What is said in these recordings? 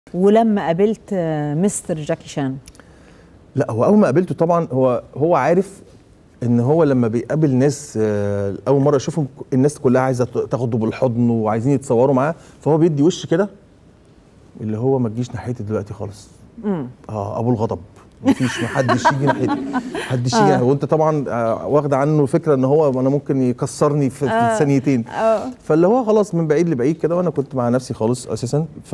ولما قابلت آه، مستر جاكي شان لا هو اول ما قابلته طبعا هو هو عارف ان هو لما بيقابل ناس آه، اول مره يشوفهم الناس كلها عايزه تاخده بالحضن وعايزين يتصوروا معاه فهو بيدي وش كده اللي هو ما تجيش ناحيتي دلوقتي خالص اه ابو الغضب مفيش محدش يجي ناحيتي محدش يجي آه. وانت طبعا آه، واخده عنه فكره ان هو انا ممكن يكسرني في, في آه. ثانيتين اه فاللي هو خلاص من بعيد لبعيد كده وانا كنت مع نفسي خالص اساسا ف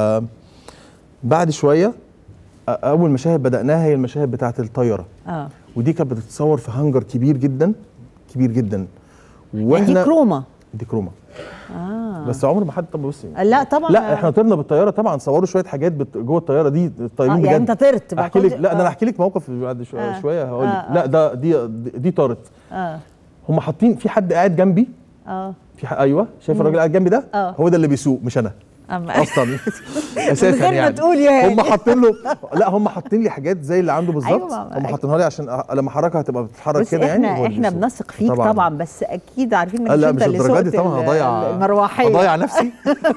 بعد شويه أ- اول مشاهد بداناها هي المشاهد بتاعه الطياره اه ودي كانت بتتصور في هانجر كبير جدا كبير جدا دي كروما دي كروما اه بس عمر ما حد طب بص لا طبعا لا احنا طرنا بالطياره طبعا صوروا شويه حاجات بت... جوه الطياره دي آه الطيارين يعني بجد انت طرت بقى احكي لك كنت- لا ده آه. انا احكي لك موقف بعد شويه, آه. آه. شويه هقول لك آه، لا آه. ده دي دي طارت اه هم حاطين في حد قاعد جنبي اه في ح... ايوه شايف الراجل قاعد جنبي ده آه. هو ده اللي بيسوق مش انا أما- اصلا اساسا من غير ما يعني تقول يا هاني. هم حاطين له لا هم حاطين لي حاجات زي اللي عنده بالظبط أيوة، ما- هم حاطينها لي عشان أ- لما احركها هتبقى بتتحرك بس كده احنا يعني هو اللي احنا بيسوق. بنثق فيك طبعا, طبعا بس اكيد عارفين انك آه، لا انت مش اللي الدرجات دي سوقت طبعا ال- هضيع المروحيه هضيع نفسي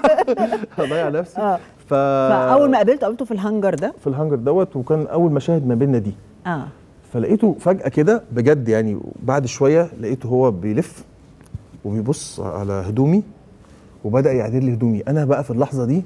هضيع نفسي اه ف فاول ما قابلته قابلته في الهانجر ده في الهانجر دوت وكان اول مشاهد ما بيننا دي اه فلقيته فجأة كده بجد يعني بعد شوية لقيته هو بيلف وبيبص على هدومي وبدأ يعدل لي هدومي أنا بقى في اللحظة دي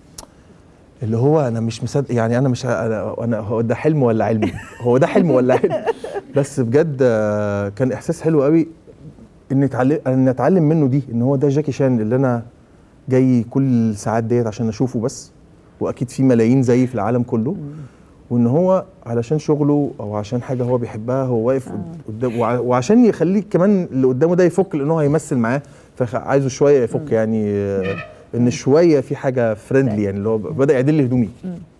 اللي هو أنا مش مصدق يعني أنا مش أنا, أنا هو ده حلم ولا علم هو ده حلم ولا علم بس بجد آه، كان إحساس حلو قوي إن اتعلم إن أتعلم منه دي إن هو ده جاكي شان اللي أنا جاي كل الساعات ديت عشان أشوفه بس وأكيد في ملايين زيي في العالم كله وان هو علشان شغله او عشان حاجه هو بيحبها هو واقف قدام وع- وعشان يخليه كمان اللي قدامه ده يفك لان هو هيمثل معاه فعايزه شويه يفك يعني آه، ان شويه في حاجه فريندلي يعني اللي هو بدا يعدل لي هدومي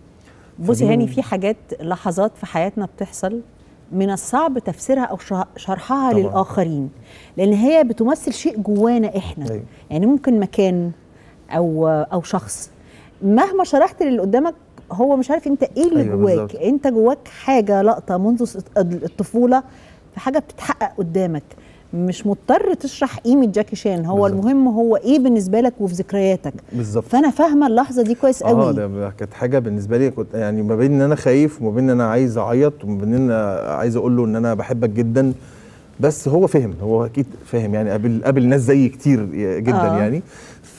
بصي فدي- هاني في حاجات لحظات في حياتنا بتحصل من الصعب تفسيرها او شه- شرحها طبعاً. للاخرين لان هي بتمثل شيء جوانا احنا أيوة. يعني ممكن مكان او او شخص مهما شرحت للي قدامك هو مش عارف انت ايه اللي أيوة جواك بالظبط. انت جواك حاجه لقطه منذ س- الطفوله في حاجه بتتحقق قدامك مش مضطر تشرح قيمه جاكي شان هو بالظبط. المهم هو ايه بالنسبه لك وفي ذكرياتك بالظبط فانا فاهمه اللحظه دي كويس قوي اه ده كانت حاجه بالنسبه لي كنت يعني ما بين ان انا خايف وما بين ان انا عايز اعيط وما بين ان انا عايز اقول له ان انا بحبك جدا بس هو فهم هو اكيد فاهم يعني قابل قابل ناس زيي كتير جدا آه. آه. يعني ف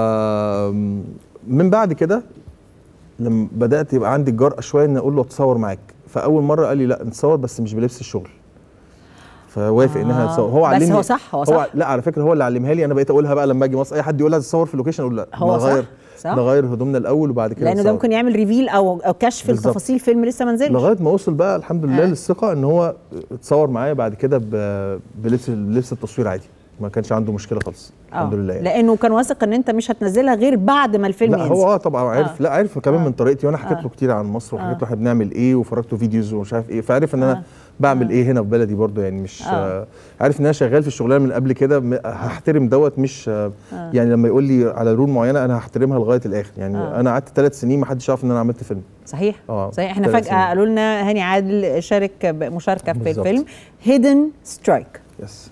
من بعد كده لما بدات يبقى عندي الجرأه شويه ان اقول له اتصور معاك فاول مره قال لي لا نتصور بس مش بلبس الشغل فوافق انها آه. تتصور هو بس علمني هو صح، هو صح. لا على فكره هو اللي علمها لي انا بقيت اقولها بقى لما اجي مصر اي حد يقول لي تصور في اللوكيشن اقول لا هو صح، نغير صح. نغير هدومنا الاول وبعد كده لانه ده نتصور. ممكن يعمل ريفيل او او كشف بالظبط. التفاصيل فيلم لسه ما نزلش لغايه ما وصل بقى الحمد لله آه. للثقه ان هو اتصور معايا بعد كده ب- بلبس بلبس التصوير عادي ما كانش عنده مشكله خالص الحمد آه. لله يعني. لانه كان واثق ان انت مش هتنزلها غير بعد ما الفيلم لا ينزل هو اه طبعا عارف آه. لا عارف كمان آه. من طريقتي وانا حكيت آه. له كتير عن مصر وحكيت آه. له احنا بنعمل ايه وفرجته فيديوز ومش عارف ايه فعارف ان آه. انا بعمل ايه هنا في بلدي برضه يعني مش آه. آه. عارف ان انا شغال في الشغلانه من قبل كده م- هحترم دوت مش آه. آه. يعني لما يقول لي على رول معينه انا هحترمها لغايه الاخر يعني آه. آه. انا قعدت ثلاث سنين ما حدش عارف ان انا عملت فيلم صحيح اه صحيح احنا ثلاث فجاه سنين. قالوا لنا هاني عادل شارك مشاركه في بالظبط. الفيلم هيدن سترايك يس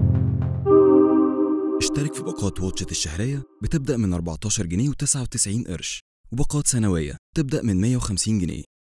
اشترك في باقات واتشت الشهرية بتبدأ من 14 جنيه و99 قرش وباقات سنوية تبدأ من 150 جنيه